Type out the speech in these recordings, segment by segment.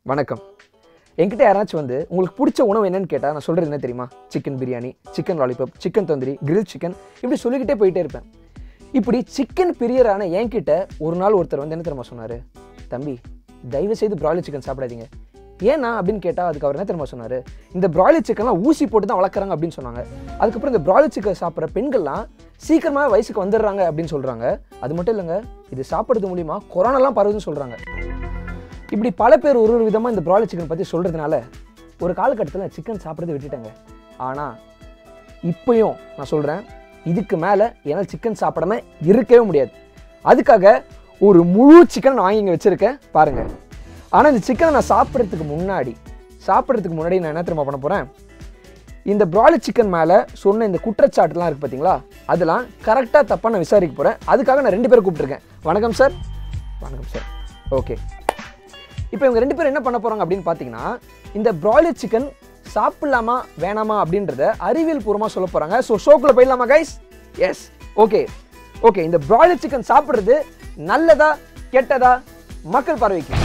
வணக்கம் என்கிட்ட யாராச்சும் வந்து உங்களுக்கு பிடிச்ச உணவு என்னன்னு கேட்டால் நான் சொல்கிறது என்ன தெரியுமா chicken biryani chicken lollipop chicken tandoori grill chicken இப்படி சொல்லிக்கிட்டே போயிட்டே இருப்பேன் இப்படி சிக்கன் பிரியரான என்கிட்ட ஒரு நாள் ஒருத்தர் வந்து என்ன தெரியுமா சொன்னார் தம்பி தயவு செய்து பிராய்லர் சிக்கன் சாப்பிடாதீங்க ஏன்னா அப்படின்னு கேட்டால் அதுக்கு அவர் என்ன தெரியுமா சொன்னார் இந்த பிராய்லர் சிக்கன்லாம் ஊசி போட்டு தான் வளர்க்குறாங்க அப்படின்னு சொன்னாங்க அதுக்கப்புறம் இந்த பிராய்லர் சிக்கன் சாப்பிட்ற பெண்கள்லாம் சீக்கிரமாக வயசுக்கு வந்துடுறாங்க அப்படின்னு சொல்கிறாங்க அது மட்டும் இல்லைங்க இது சாப்பிட்றது மூலிமா கொரோனாலாம் பரவுதுன்னு சொல்கிறாங்க இப்படி பல பேர் ஒரு ஒரு விதமாக இந்த பிராய்லர் சிக்கன் பற்றி சொல்கிறதுனால ஒரு காலகட்டத்தில் சிக்கன் சாப்பிட்றதை விட்டுட்டேங்க ஆனால் இப்பயும் நான் சொல்கிறேன் இதுக்கு மேலே என்னால் சிக்கன் சாப்பிடாம இருக்கவே முடியாது அதுக்காக ஒரு முழு சிக்கன் நான் வாங்கி இங்கே வச்சுருக்கேன் பாருங்கள் ஆனால் இந்த சிக்கனை நான் சாப்பிட்றதுக்கு முன்னாடி சாப்பிட்றதுக்கு முன்னாடி நான் என்ன திரும்ப பண்ண போகிறேன் இந்த பிராய்லர் சிக்கன் மேலே சொன்ன இந்த குற்றச்சாட்டுலாம் இருக்குது பார்த்தீங்களா அதெல்லாம் கரெக்டாக தப்பாக நான் விசாரிக்க போகிறேன் அதுக்காக நான் ரெண்டு பேரை கூப்பிட்ருக்கேன் வணக்கம் சார் வணக்கம் சார் ஓகே இப்போ இவங்க ரெண்டு பேரும் என்ன பண்ண போகிறாங்க அப்படின்னு பார்த்தீங்கன்னா இந்த பிராய்லர் சிக்கன் சாப்பிடலாமா வேணாமா அப்படின்றத அறிவியல் பூர்வமாக சொல்ல போகிறாங்க ஸோ ஷோக்குள்ளே போயிடலாமா கைஸ் எஸ் ஓகே ஓகே இந்த பிராய்லர் சிக்கன் சாப்பிட்றது நல்லதா கெட்டதா மக்கள் பார்வைக்கு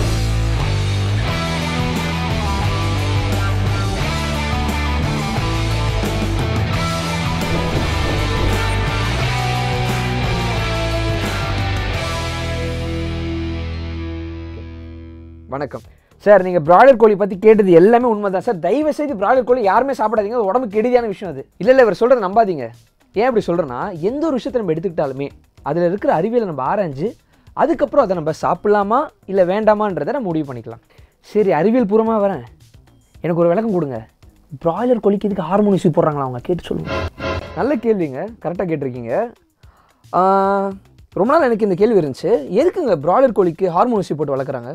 வணக்கம் சார் நீங்கள் பிராய்லர் கோழி பற்றி கேட்டது எல்லாமே உண்மைதான் சார் தயவு செய்து பிராய்லர் கோழி யாருமே சாப்பிடாதீங்க அது உடம்புக்கு கெடுதியான விஷயம் அது இல்லை இல்லை இவர் சொல்கிறத நம்பாதீங்க ஏன் அப்படி சொல்கிறேன்னா எந்த ஒரு விஷயத்தை நம்ம எடுத்துக்கிட்டாலுமே அதில் இருக்கிற அறிவியலை நம்ம ஆராய்ஞ்சு அதுக்கப்புறம் அதை நம்ம சாப்பிடலாமா இல்லை வேண்டாமான்றதை நம்ம முடிவு பண்ணிக்கலாம் சரி அறிவியல் பூர்வமாக வரேன் எனக்கு ஒரு விளக்கம் கொடுங்க பிராய்லர் கோழிக்கு இதுக்கு ஹார்மோன் யூஸ் போடுறாங்களா அவங்க கேட்டு சொல்லுங்க நல்ல கேள்விங்க கரெக்டாக கேட்டிருக்கீங்க ஆஹ், ரொம்ப நாள் எனக்கு இந்த கேள்வி இருந்துச்சு எதுக்குங்க பிராய்லர் கோழிக்கு ஹார்மோன் ஊசி போட்டு வளர்க்குறாங்க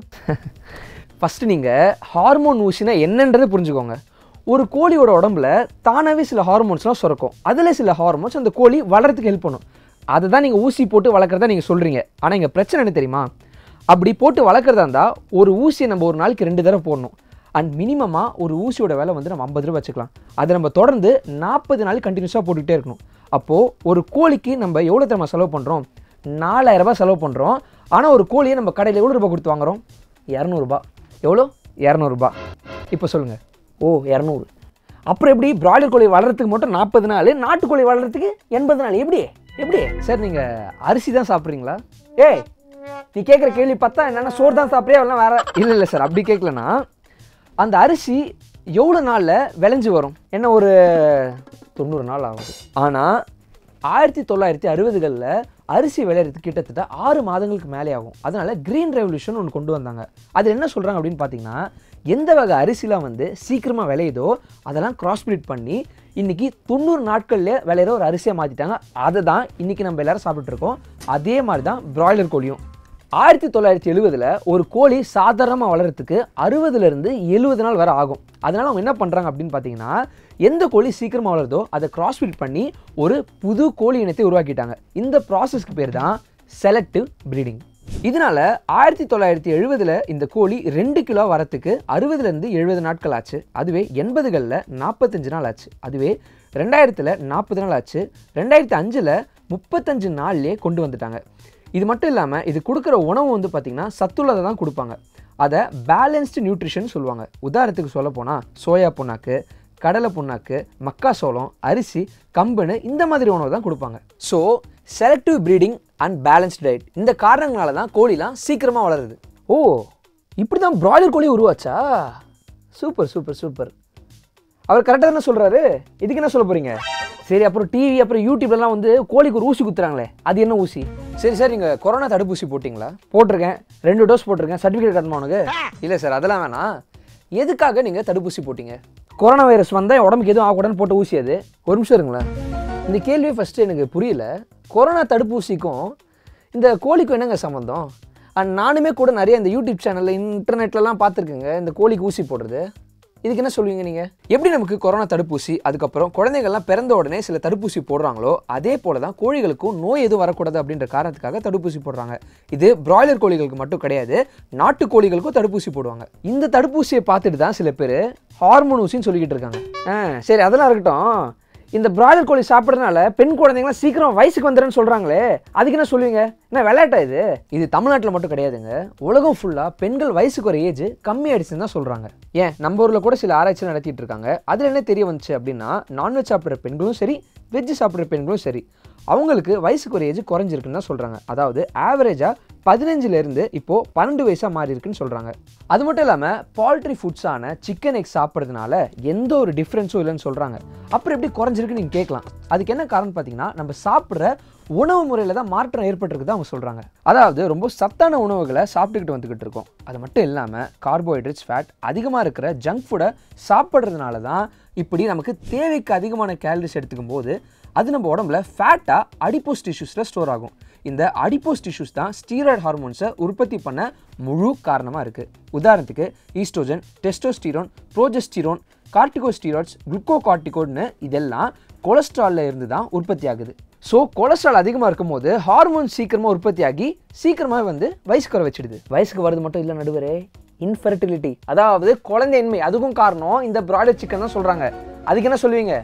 ஃபஸ்ட்டு நீங்கள் ஹார்மோன் ஊசினா என்னன்றதை புரிஞ்சுக்கோங்க ஒரு கோழியோட உடம்புல தானாகவே சில ஹார்மோன்ஸ்லாம் சுரக்கும் அதில் சில ஹார்மோன்ஸ் அந்த கோழி வளர்றதுக்கு ஹெல்ப் பண்ணும் அதை தான் நீங்கள் ஊசி போட்டு வளர்க்குறதா நீங்கள் சொல்கிறீங்க ஆனால் இங்கே பிரச்சனை என்ன தெரியுமா அப்படி போட்டு வளர்க்குறதா இருந்தால் ஒரு ஊசியை நம்ம ஒரு நாளைக்கு ரெண்டு தடவை போடணும் அண்ட் மினிமமாக ஒரு ஊசியோட விலை வந்து நம்ம ஐம்பது ரூபா வச்சுக்கலாம் அதை நம்ம தொடர்ந்து நாற்பது நாள் கண்டினியூஸாக போட்டுக்கிட்டே இருக்கணும் அப்போது ஒரு கோழிக்கு நம்ம எவ்வளோ தரமா செலவு பண்ணுறோம் நாலாயிரம் ரூபாய் செலவு பண்ணுறோம் ஆனால் ஒரு கோழியை நம்ம கடையில் எவ்வளோ ரூபாய் கொடுத்து வாங்குறோம் இரநூறுபா எவ்வளோ இரநூறுபா இப்போ சொல்லுங்கள் ஓ இரநூறு அப்புறம் எப்படி பிராய்லர் கோழி வளர்கிறதுக்கு மட்டும் நாற்பது நாள் நாட்டுக்கோழி வளர்கிறதுக்கு எண்பது நாள் எப்படி எப்படி சார் நீங்கள் அரிசி தான் சாப்பிட்றீங்களா ஏய் நீ கேட்குற கேள்வி பார்த்தா என்னென்ன சோறு தான் சாப்பிட்றியா எல்லாம் வேற இல்லை இல்லை சார் அப்படி கேட்கலனா அந்த அரிசி எவ்வளோ நாளில் விளைஞ்சு வரும் என்ன ஒரு தொண்ணூறு நாள் ஆகுது ஆனால் ஆயிரத்தி தொள்ளாயிரத்தி அறுபதுகளில் அரிசி விளையிறதுக்கு கிட்டத்தட்ட ஆறு மாதங்களுக்கு மேலே ஆகும் அதனால கிரீன் ரெவல்யூஷன் ஒன்று கொண்டு வந்தாங்க அது என்ன சொல்கிறாங்க அப்படின்னு பார்த்தீங்கன்னா எந்த வகை அரிசிலாம் வந்து சீக்கிரமாக விளையுதோ அதெல்லாம் கிராஸ் பிரீட் பண்ணி இன்னைக்கு தொண்ணூறு நாட்கள்லேயே விளையிற ஒரு அரிசியை மாற்றிட்டாங்க அதை தான் இன்னைக்கு நம்ம எல்லாரும் சாப்பிட்டுட்டு இருக்கோம் அதே மாதிரி தான் பிராய்லர் கோழியும் ஆயிரத்தி தொள்ளாயிரத்தி எழுபதில் ஒரு கோழி சாதாரணமாக வளர்கிறதுக்கு அறுபதுலேருந்து எழுபது நாள் வரை ஆகும் அதனால் அவங்க என்ன பண்ணுறாங்க அப்படின்னு பார்த்தீங்கன்னா எந்த கோழி சீக்கிரமாக வளருதோ அதை கிராஸ்ஃபிட் பண்ணி ஒரு புது கோழி இனத்தை உருவாக்கிட்டாங்க இந்த ப்ராசஸ்க்கு பேர் தான் செலக்டிவ் ப்ரீடிங் இதனால ஆயிரத்தி தொள்ளாயிரத்தி எழுபதில் இந்த கோழி ரெண்டு கிலோ வரத்துக்கு அறுபதுலேருந்து எழுபது நாட்கள் ஆச்சு அதுவே எண்பதுகளில் நாற்பத்தஞ்சு நாள் ஆச்சு அதுவே ரெண்டாயிரத்தில் நாற்பது நாள் ஆச்சு ரெண்டாயிரத்தி அஞ்சில் முப்பத்தஞ்சு நாள்லேயே கொண்டு வந்துட்டாங்க இது மட்டும் இல்லாமல் இது கொடுக்குற உணவு வந்து பார்த்திங்கன்னா சத்துள்ளதை தான் கொடுப்பாங்க அதை பேலன்ஸ்டு நியூட்ரிஷன் சொல்லுவாங்க உதாரணத்துக்கு சொல்ல போனால் சோயா புண்ணாக்கு கடலை புண்ணாக்கு மக்காசோளம் அரிசி கம்புன்னு இந்த மாதிரி உணவு தான் கொடுப்பாங்க so selective breeding and balanced diet இந்த காரணங்களால தான் கோழிலாம் சீக்கிரமாக வளருது ஓ இப்படி தான் பிராய்லர் கோழி உருவாச்சா சூப்பர் சூப்பர் சூப்பர் அவர் கரெக்டாக தானே சொல்கிறாரு இதுக்கு என்ன சொல்ல போகிறீங்க சரி அப்புறம் டிவி அப்புறம் யூடியூப்லலாம் வந்து கோழிக்கு ஒரு ஊசி குத்துறாங்களே அது என்ன ஊசி சரி சார் நீங்கள் கொரோனா தடுப்பூசி போட்டிங்களா போட்டிருக்கேன் ரெண்டு டோஸ் போட்டிருக்கேன் சர்டிஃபிகேட் காட்டுமா உனக்கு இல்லை சார் அதெல்லாம் வேணாம் எதுக்காக நீங்கள் தடுப்பூசி போட்டீங்க கொரோனா வைரஸ் வந்தால் உடம்புக்கு எதுவும் ஆகக்கூடாதுன்னு போட்ட ஊசி அது ஒரு நிமிஷம் இருங்களேன் இந்த கேள்வியே ஃபஸ்ட்டு எனக்கு புரியல கொரோனா தடுப்பூசிக்கும் இந்த கோழிக்கும் என்னங்க சம்மந்தம் அண்ட் நானுமே கூட நிறைய இந்த யூடியூப் சேனலில் இன்டர்நெட்லலாம் பார்த்துருக்கேங்க இந்த கோழிக்கு ஊசி போடுறது இதுக்கு என்ன சொல்லுவீங்க நீங்கள் எப்படி நமக்கு கொரோனா தடுப்பூசி அதுக்கப்புறம் குழந்தைகள்லாம் பிறந்த உடனே சில தடுப்பூசி போடுறாங்களோ அதே போல தான் கோழிகளுக்கும் நோய் எதுவும் வரக்கூடாது அப்படின்ற காரணத்துக்காக தடுப்பூசி போடுறாங்க இது பிராய்லர் கோழிகளுக்கு மட்டும் கிடையாது நாட்டு கோழிகளுக்கும் தடுப்பூசி போடுவாங்க இந்த தடுப்பூசியை பார்த்துட்டு தான் சில பேர் ஹார்மோன் ஊசின்னு சொல்லிக்கிட்டு இருக்காங்க ஆ சரி அதெல்லாம் இருக்கட்டும் இந்த பிராய்லர் கோழி சாப்பிட்றதுனால பெண் குழந்தைங்களாம் சீக்கிரம் வயசுக்கு வந்துடுன்னு சொல்கிறாங்களே அதுக்கு என்ன சொல்லுவீங்க என்ன விளையாட்டா இது இது தமிழ்நாட்டில் மட்டும் கிடையாதுங்க உலகம் ஃபுல்லாக பெண்கள் வயசுக்கு ஒரு ஏஜ் கம்மி ஆயிடுச்சுன்னு தான் சொல்கிறாங்க ஏன் நம்ம ஊரில் கூட சில ஆராய்ச்சி நடத்திட்டு இருக்காங்க அதில் என்ன தெரிய வந்துச்சு அப்படின்னா நான்வெஜ் சாப்பிட்ற பெண்களும் சரி வெஜ் சாப்பிட்ற பெண்களும் சரி அவங்களுக்கு வயசுக்கு ஒரு ஏஜ் குறைஞ்சிருக்குன்னு தான் சொல்கிறாங்க அதாவது ஆவரேஜாக பதினஞ்சுலேருந்து இப்போது பன்னெண்டு வயசாக மாறி இருக்குன்னு சொல்கிறாங்க அது மட்டும் இல்லாமல் பால்ட்ரி ஃபுட்ஸான சிக்கன் எக் சாப்பிட்றதுனால எந்த ஒரு டிஃப்ரென்ஸும் இல்லைன்னு சொல்கிறாங்க அப்புறம் எப்படி குறைஞ்சிருக்குன்னு நீங்கள் கேட்கலாம் அதுக்கு என்ன காரணம் பார்த்தீங்கன்னா நம்ம சாப்பிட்ற உணவு முறையில் தான் மாற்றம் ஏற்பட்டிருக்கு அவங்க சொல்கிறாங்க அதாவது ரொம்ப சத்தான உணவுகளை சாப்பிட்டுக்கிட்டு வந்துக்கிட்டு இருக்கோம் அது மட்டும் இல்லாமல் கார்போஹைட்ரேட்ஸ் ஃபேட் அதிகமாக இருக்கிற ஜங்க் ஃபுட்டை சாப்பிட்றதுனால தான் இப்படி நமக்கு தேவைக்கு அதிகமான கேலரிஸ் எடுத்துக்கும் போது அது நம்ம உடம்புல ஃபேட்டாக அடிப்போஸ் டிஷ்யூஸில் ஸ்டோர் ஆகும் இந்த அடிப்போஸ் டிஷ்யூஸ் தான் ஸ்டீராய்டு ஹார்மோன்ஸை உற்பத்தி பண்ண முழு காரணமாக இருக்குது உதாரணத்துக்கு ஈஸ்ட்ரோஜன் டெஸ்டோஸ்டீரோன் ப்ரோஜெஸ்டிரோன் கார்டிகோஸ்டீராய்ட்ஸ் குளுக்கோகார்டிகோட்னு இதெல்லாம் கொலஸ்ட்ராலில் இருந்து தான் உற்பத்தி ஆகுது ஸோ கொலஸ்ட்ரால் அதிகமாக இருக்கும்போது ஹார்மோன் சீக்கிரமாக உற்பத்தி ஆகி சீக்கிரமாக வந்து வயசுக்கு வர வச்சிடுது வயசுக்கு வரது மட்டும் இல்லை நடுவரே இன்ஃபெர்டிலிட்டி அதாவது குழந்தையின்மை அதுக்கும் காரணம் இந்த பிராய்லர் சிக்கன் தான் சொல்கிறாங்க அதுக்கு என்ன சொல்லுவீங்க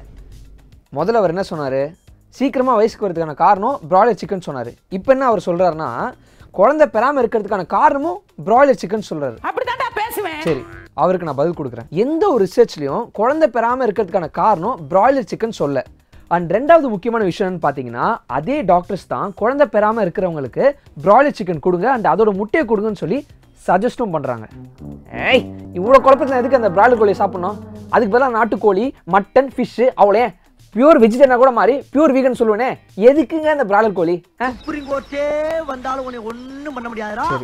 முதல்ல அவர் என்ன சொன்னார் சீக்கிரமாக வயசுக்கு வரதுக்கான காரணம் பிராய்லர் சிக்கன் சொன்னார் இப்போ என்ன அவர் சொல்கிறாருன்னா குழந்தை பெறாமல் இருக்கிறதுக்கான காரணமும் பிராய்லர் சிக்கன் சொல்கிறாரு அப்படித்தான்டா பேசுவேன் சரி அவருக்கு நான் பதில் கொடுக்குறேன் எந்த ஒரு ரிசர்ச்லையும் குழந்தை பெறாமல் இருக்கிறதுக்கான காரணம் பிராய்லர் சிக்கன் சொல்ல அண்ட் ரெண்டாவது முக்கியமான விஷயம்னு பார்த்தீங்கன்னா அதே டாக்டர்ஸ் தான் குழந்தை பெறாமல் இருக்கிறவங்களுக்கு பிராய்லர் சிக்கன் கொடுங்க அண்ட் அதோட முட்டையை கொடுங்கன்னு சொல்லி சஜஸ்டும் பண்ணுறாங்க ஏய் இவ்வளோ குழப்பத்தில் எதுக்கு அந்த பிராய்லர் கோழியை சாப்பிடணும் அதுக்கு பதிலாக நாட்டுக்கோழி மட்டன் ஃபிஷ்ஷு அவ்வளோ பியூர் வெஜிடேரியனா கூட மாதிரி பியூர் வீகன் சொல்லுவேனே எதுக்குங்க அந்த பிராய்லர் கோழி ஆ சுப்ரீம் கோர்ட்டே வந்தாலும் உன்னை ஒண்ணும் பண்ண முடியாதுடா சரி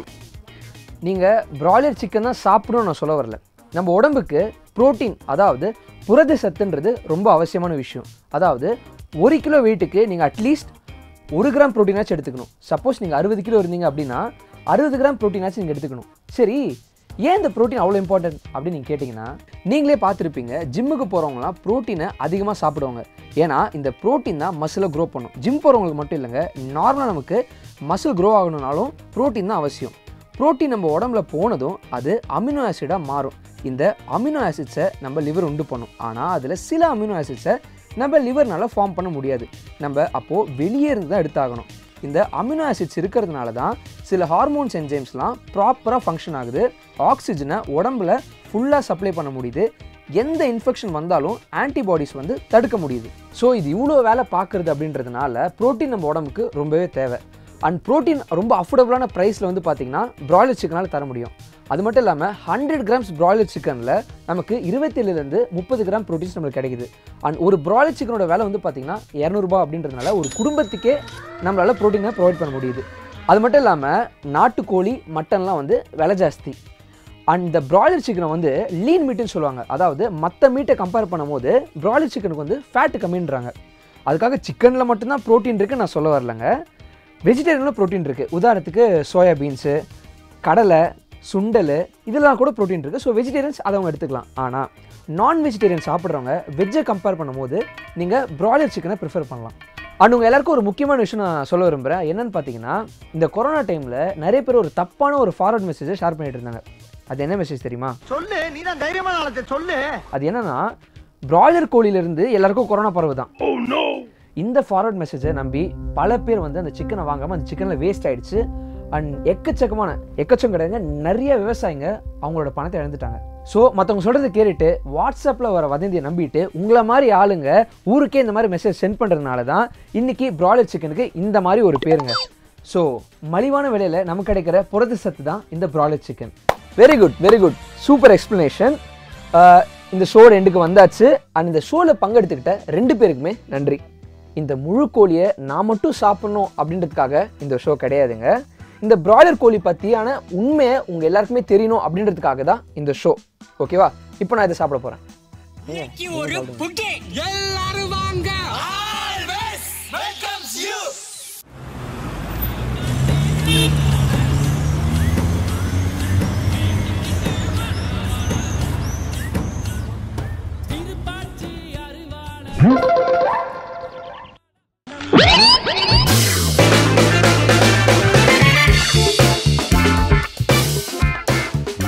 நீங்கள் பிராய்லர் சிக்கன் தான் சாப்பிடணும்னு நான் சொல்ல வரல நம்ம உடம்புக்கு புரோட்டீன் அதாவது புரத சத்துன்றது ரொம்ப அவசியமான விஷயம் அதாவது ஒரு கிலோ வெயிட்டுக்கு நீங்கள் அட்லீஸ்ட் ஒரு கிராம் ப்ரோட்டீனாச்சும் எடுத்துக்கணும் சப்போஸ் நீங்கள் அறுபது கிலோ இருந்தீங்க அப்படின்னா அறுபது கிராம் ப்ரோட்டீனாச்சும் நீங்கள் எடுத்துக்கணும் சரி ஏன் இந்த ப்ரோட்டீன் அவ்வளோ இம்பார்ட்டன்ட் அப்படின்னு நீங்கள் கேட்டிங்கன்னா நீங்களே பார்த்துருப்பீங்க ஜிம்முக்கு போகிறவங்களாம் ப்ரோட்டீனை அதிகமாக சாப்பிடுவாங்க ஏன்னா இந்த ப்ரோட்டீன் தான் மசிலை க்ரோ பண்ணும் ஜிம் போகிறவங்களுக்கு மட்டும் இல்லைங்க நார்மலாக நமக்கு மசில் க்ரோ ஆகணும்னாலும் ப்ரோட்டீன் தான் அவசியம் புரோட்டீன் நம்ம உடம்புல போனதும் அது அமினோ ஆசிடாக மாறும் இந்த அமினோ ஆசிட்ஸை நம்ம லிவர் உண்டு பண்ணும் ஆனால் அதில் சில அமினோ ஆசிட்ஸை நம்ம லிவர்னால ஃபார்ம் பண்ண முடியாது நம்ம அப்போது வெளியே இருந்து தான் எடுத்தாகணும் இந்த அமினோ ஆசிட்ஸ் இருக்கிறதுனால தான் சில ஹார்மோன்ஸ் என்ஜைம்ஸ்லாம் ப்ராப்பராக ஃபங்க்ஷன் ஆகுது ஆக்சிஜனை உடம்புல ஃபுல்லாக சப்ளை பண்ண முடியுது எந்த இன்ஃபெக்ஷன் வந்தாலும் ஆன்டிபாடிஸ் வந்து தடுக்க முடியுது ஸோ இது இவ்வளோ வேலை பார்க்குறது அப்படின்றதுனால புரோட்டீன் நம்ம உடம்புக்கு ரொம்பவே தேவை அண்ட் புரோட்டீன் ரொம்ப அஃபோர்டபுளான ப்ரைஸில் வந்து பார்த்தீங்கன்னா பிராய்லர் சிக்கனால் தர முடியும் அது மட்டும் இல்லாமல் ஹண்ட்ரட் கிராம்ஸ் பிராய்லர் சிக்கனில் நமக்கு இருபத்தேழுலேருந்து முப்பது கிராம் ப்ரோட்டீன்ஸ் நம்மளுக்கு கிடைக்குது அண்ட் ஒரு பிராய்லர் சிக்கனோட விலை வந்து பார்த்தீங்கன்னா இரநூறுபா அப்படின்றதுனால ஒரு குடும்பத்துக்கே நம்மளால் ப்ரோட்டீனை ப்ரொவைட் பண்ண முடியுது அது மட்டும் இல்லாமல் நாட்டுக்கோழி மட்டன்லாம் வந்து விலை ஜாஸ்தி அண்ட் இந்த பிராய்லர் சிக்கனை வந்து லீன் மீட்டுன்னு சொல்லுவாங்க அதாவது மற்ற மீட்டை கம்பேர் பண்ணும்போது பிராய்லர் சிக்கனுக்கு வந்து ஃபேட்டு கம்மின்றாங்க அதுக்காக சிக்கனில் மட்டும்தான் ப்ரோட்டீன் இருக்குன்னு நான் சொல்ல வரலங்க வெஜிடேரியனில் ப்ரோட்டீன் இருக்குது உதாரணத்துக்கு சோயா பீன்ஸு கடலை சுண்டல் இதெல்லாம் கூட ப்ரோட்டீன் இருக்குது ஸோ வெஜிடேரியன்ஸ் அதை அவங்க எடுத்துக்கலாம் ஆனால் நான் வெஜிடேரியன் சாப்பிட்றவங்க வெஜ்ஜை கம்பேர் பண்ணும்போது நீங்கள் பிராய்லர் சிக்கனை ப்ரிஃபர் பண்ணலாம் அண்ட் உங்கள் எல்லாருக்கும் ஒரு முக்கியமான விஷயம் நான் சொல்ல விரும்புகிறேன் என்னன்னு பார்த்தீங்கன்னா இந்த கொரோனா டைமில் நிறைய பேர் ஒரு தப்பான ஒரு ஃபார்வர்ட் மெசேஜை ஷேர் பண்ணிட்டு இருந்தாங்க அது என்ன மெசேஜ் தெரியுமா சொல்லு நீ தான் தைரியமான ஆளத்தை சொல்லு அது என்னன்னா பிராய்லர் கோழியிலிருந்து எல்லாருக்கும் கொரோனா பரவுதான் இந்த ஃபார்வர்ட் மெசேஜை நம்பி பல பேர் வந்து அந்த சிக்கனை வாங்காமல் அந்த சிக்கனில் வேஸ்ட் ஆயிடுச்சு அண்ட் எக்கச்சக்கமான எக்கச்சக்கம் கிடையாதுங்க நிறைய விவசாயிங்க அவங்களோட பணத்தை இழந்துட்டாங்க ஸோ மற்றவங்க சொல்கிறத கேட்டுட்டு வாட்ஸ்அப்பில் வர வதந்தியை நம்பிட்டு உங்களை மாதிரி ஆளுங்க ஊருக்கே இந்த மாதிரி மெசேஜ் சென்ட் பண்ணுறதுனால தான் இன்னைக்கு பிராய்லர் சிக்கனுக்கு இந்த மாதிரி ஒரு பேருங்க ஸோ மலிவான விலையில் நமக்கு கிடைக்கிற புரத சத்து தான் இந்த broiler chicken very good very good super explanation இந்த ஷோட எண்டுக்கு வந்தாச்சு அண்ட் இந்த ஷோவில் பங்கெடுத்துக்கிட்ட ரெண்டு பேருக்குமே நன்றி இந்த முழு கோழியை நான் மட்டும் சாப்பிடணும் அப்படின்றதுக்காக இந்த ஷோ கிடையாதுங்க இந்த பிராய்லர் கோழி பற்றியான உண்மையை உங்கள் எல்லாருக்குமே தெரியணும் அப்படின்றதுக்காக தான் இந்த ஷோ ஓகேவா இப்போ நான் இதை சாப்பிட போகிறேன் இன்னைக்கு ஒரு புகே எல்லாரும் வாங்க ஆல்வேஸ் வெல்கம்ஸ் யூ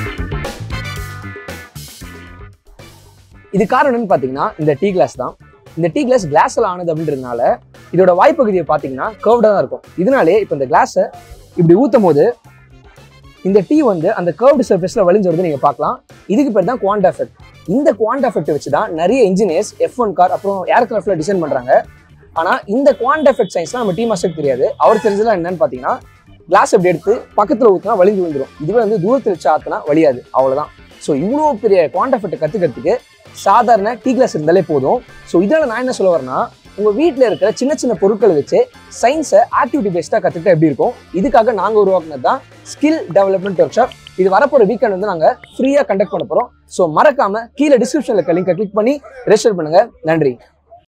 இது காரணம் என்னன்னு பார்த்தீங்கன்னா இந்த டீ கிளாஸ் தான் இந்த டீ கிளாஸ் கிளாஸ்ல ஆனது அப்படின்றதுனால இதோட வாய்ப்பகுதியை பார்த்தீங்கன்னா கர்வ்டாக தான் இருக்கும் இதனாலே இப்போ இந்த கிளாஸை இப்படி ஊற்றும் போது இந்த டீ வந்து அந்த கர்வ்டு சர்ஃபேஸில் வழிஞ்சு வருது நீங்கள் பார்க்கலாம் இதுக்கு பேர் தான் குவாண்ட் எஃபெக்ட் இந்த குவாண்ட் எஃபெக்ட் வச்சு தான் நிறைய இன்ஜினியர்ஸ் எஃப் ஒன் கார் அப்புறம் ஏர்கிராஃப்டில் டிசைன் பண்ணுறாங்க ஆனால் இந்த குவாண்ட் எஃபெக்ட் சயின்ஸ்லாம் நம்ம டீ மாஸ்டருக்கு தெரியாது அவர் தெரிஞ்சதுலாம் என்னன்னு பார்த்தீங்கன்னா கிளாஸ் அப்படி எடுத்து பக்கத்தில் ஊற்றினா வலிஞ்சு விழுந்துரும் இதுவே வந்து தூரத்தில் வச்சு ஆற்றினா வழியாது அவ்வளோதான் ஸோ இவ்வளோ பெரிய குவாண்ட் எஃபெக்ட் கற்றுக்கிறதுக்கு சாதாரண டீ கிளாஸ் இருந்தாலே போதும் ஸோ இதனால் நான் என்ன சொல்ல வரேன்னா உங்கள் வீட்டில் இருக்கிற சின்ன சின்ன பொருட்களை வச்சு சயின்ஸை ஆக்டிவிட்டி பேஸ்டாக கற்றுக்கிட்டா எப்படி இருக்கும் இதுக்காக நாங்கள் உருவாக்குனது தான் ஸ்கில் டெவலப்மெண்ட் ஒர்க் ஷாப் இது வரப்போகிற வீக்கெண்ட் வந்து நாங்கள் ஃப்ரீயாக கண்டக்ட் பண்ண போகிறோம் ஸோ மறக்காம கீழே டிஸ்கிரிப்ஷனில் லிங்கை கிளிக் பண்ணி ரெஜிஸ்டர் பண்ணுங்கள் நன்றி